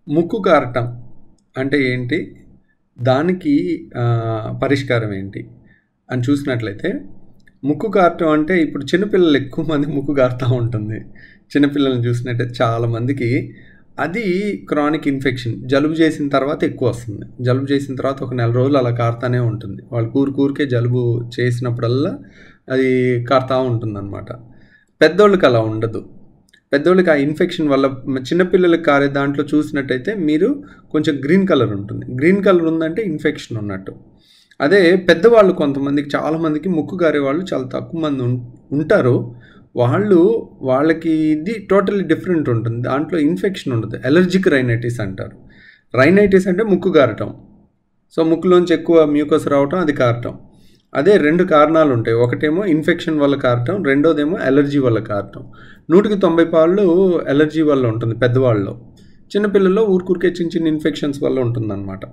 ముక్కు కారటం అంటే ఏంటి దానికి ఆ, పరిష్కారం ఏంటి అని చూసినట్లయితే ముక్కు కారటం అంటే ఇప్పుడు చిన్నపిల్లలు ఎక్కువ మంది ముక్కు కారుతూ ఉంటుంది చిన్నపిల్లల్ని చూసినట్టయితే చాలామందికి అది క్రానిక్ ఇన్ఫెక్షన్ జలుబు చేసిన తర్వాత ఎక్కువ వస్తుంది జలుబు చేసిన తర్వాత ఒక నెల రోజులు అలా కారుతానే ఉంటుంది వాళ్ళు కూరు కూరికే జలుబు చేసినప్పుడల్లా అది కారుతూ ఉంటుంది అనమాట పెద్దోళ్ళకి అలా ఉండదు పెద్దోళ్ళకి ఆ ఇన్ఫెక్షన్ వల్ల మ- చిన్నపిల్లలకి కారే దాంట్లో చూసినట్టయితే మీరు కొంచెం గ్రీన్ కలర్ ఉంటుంది గ్రీన్ కలర్ ఉందంటే ఇన్ఫెక్షన్ ఉన్నట్టు అదే పెద్దవాళ్ళు కొంతమందికి చాలామందికి ముక్కు కారే వాళ్ళు చాలా తక్కువ మంది ఉం- ఉంటారు వాళ్ళు వాళ్ళకి ఇది టోటల్లీ డిఫరెంట్ ఉంటుంది దాంట్లో ఇన్ఫెక్షన్ ఉండదు ఎలర్జిక్ రైనైటిస్ అంటారు రైనైటిస్ అంటే ముక్కు కారటం సో ముక్కులోంచి ఎక్కువ మ్యూకస్ రావటం అది కారటం అదే రెండు కారణాలు ఉంటాయి ఒకటేమో ఇన్ఫెక్షన్ వల్ల కారటం రెండోదేమో ఎలర్జీ వల్ల కారటం నూటికి తొంభై పాళ్ళు ఎలర్జీ వల్ల ఉంటుంది పెద్దవాళ్ళలో చిన్నపిల్లల్లో ఊరికూరికే చిన్న చిన్న ఇన్ఫెక్షన్స్ వల్ల ఉంటుందన్నమాట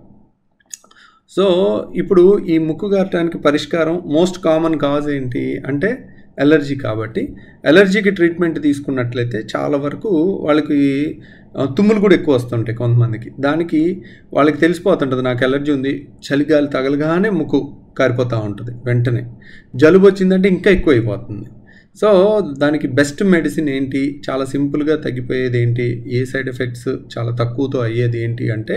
సో ఇప్పుడు ఈ ముక్కు గారటానికి పరిష్కారం మోస్ట్ కామన్ కాజ్ ఏంటి అంటే ఎలర్జీ కాబట్టి ఎలర్జీకి ట్రీట్మెంట్ తీసుకున్నట్లయితే చాలా వరకు వాళ్ళకి ఆ, తుమ్ములు కూడా ఎక్కువ వస్తుంటాయి కొంతమందికి దానికి వాళ్ళకి తెలిసిపోతుంటుంది నాకు ఎలర్జీ ఉంది చలిగాలి తగలగానే ముక్కు కారిపోతూ ఉంటుంది వెంటనే జలుబు వచ్చిందంటే ఇంకా ఎక్కువ అయిపోతుంది సో దానికి బెస్ట్ మెడిసిన్ ఏంటి చాలా సింపుల్గా తగ్గిపోయేది ఏంటి ఏ సైడ్ ఎఫెక్ట్స్ చాలా తక్కువతో అయ్యేది ఏంటి అంటే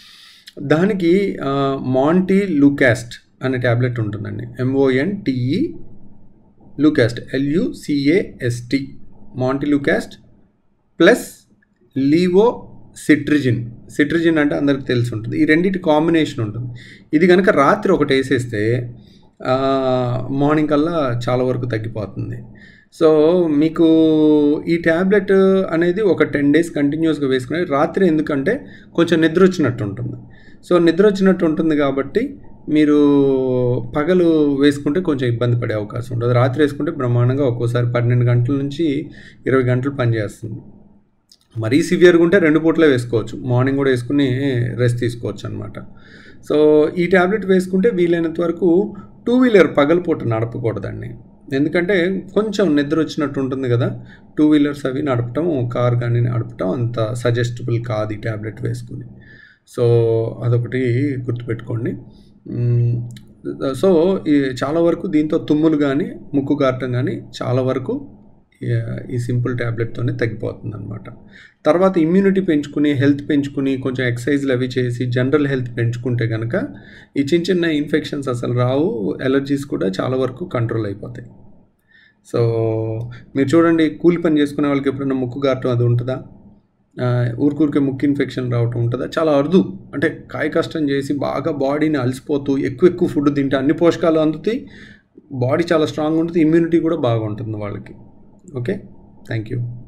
దానికి మాంటీ లూకాస్ట్ అనే ట్యాబ్లెట్ ఉంటుందండి M O N T E Lukast L U C A S T montelukast plus levocetirizine cetirizine అంటే అందరికి తెలిసి ఉంటుంది ఈ రెండింటి కాంబినేషన్ ఉంటుంది ఇది కనుక రాత్రి ఒకటి వేసేస్తే ఆ, మార్నింగ్ కల్లా చాలా వరకు తగ్గిపోతుంది సో మీకు ఈ ట్యాబ్లెట్ అనేది ఒక టెన్ డేస్ కంటిన్యూస్గా వేసుకునే రాత్రి ఎందుకంటే కొంచెం నిద్ర వచ్చినట్టు ఉంటుంది సో నిద్ర వచ్చినట్టు ఉంటుంది కాబట్టి మీరు పగలు వేసుకుంటే కొంచెం ఇబ్బంది పడే అవకాశం ఉంటుంది రాత్రి వేసుకుంటే బ్రహ్మాండంగా ఒక్కోసారి పన్నెండు గంటల నుంచి ఇరవై గంటలు పనిచేస్తుంది మరీ సివియర్గా ఉంటే రెండు పూటలే వేసుకోవచ్చు మార్నింగ్ కూడా వేసుకుని రెస్ట్ తీసుకోవచ్చు అనమాట సో ఈ ట్యాబ్లెట్ వేసుకుంటే వీలైనంత వరకు టూ వీలర్ పగలపూట నడపకూడదండి ఎందుకంటే కొంచెం నిద్ర వచ్చినట్టు ఉంటుంది కదా టూ వీలర్స్ అవి నడపటం కార్ కానీ నడపటం అంత సజెస్టబుల్ కాదు ఈ ట్యాబ్లెట్ వేసుకుని సో అదొకటి గుర్తుపెట్టుకోండి మ్మ్. సో ఈ చాలా వరకు దీంతో తుమ్ములు కానీ ముక్కు గారటం కానీ చాలా వరకు ఈ- ఈ సింపుల్ ట్యాబ్లెట్తోనే తగ్గిపోతుంది అనమాట తర్వాత ఇమ్యూనిటీ పెంచుకుని హెల్త్ పెంచుకుని కొంచెం ఎక్సర్సైజ్లు అవి చేసి జనరల్ హెల్త్ పెంచుకుంటే కనుక ఈ చిన్న చిన్న ఇన్ఫెక్షన్స్ అసలు రావు ఎలర్జీస్ కూడా చాలా వరకు కంట్రోల్ అయిపోతాయి సో మీరు చూడండి కూలి పని చేసుకునే వాళ్ళకి ఎప్పుడైనా ముక్కు గారటం అది ఉంటుందా ఆ, ఊరికూరికే ముక్కు ఇన్ఫెక్షన్ రావటం ఉంటుందా చాలా అరుదు అంటే కాయ కష్టం చేసి బాగా బాడీని అలసిపోతూ ఎక్కువ ఎక్కువ ఫుడ్ తింటే అన్ని పోషకాలు అందుతాయి బాడీ చాలా స్ట్రాంగ్ ఉంటుంది ఇమ్యూనిటీ కూడా బాగుంటుంది వాళ్ళకి ఓకే థ్యాంక్ యూ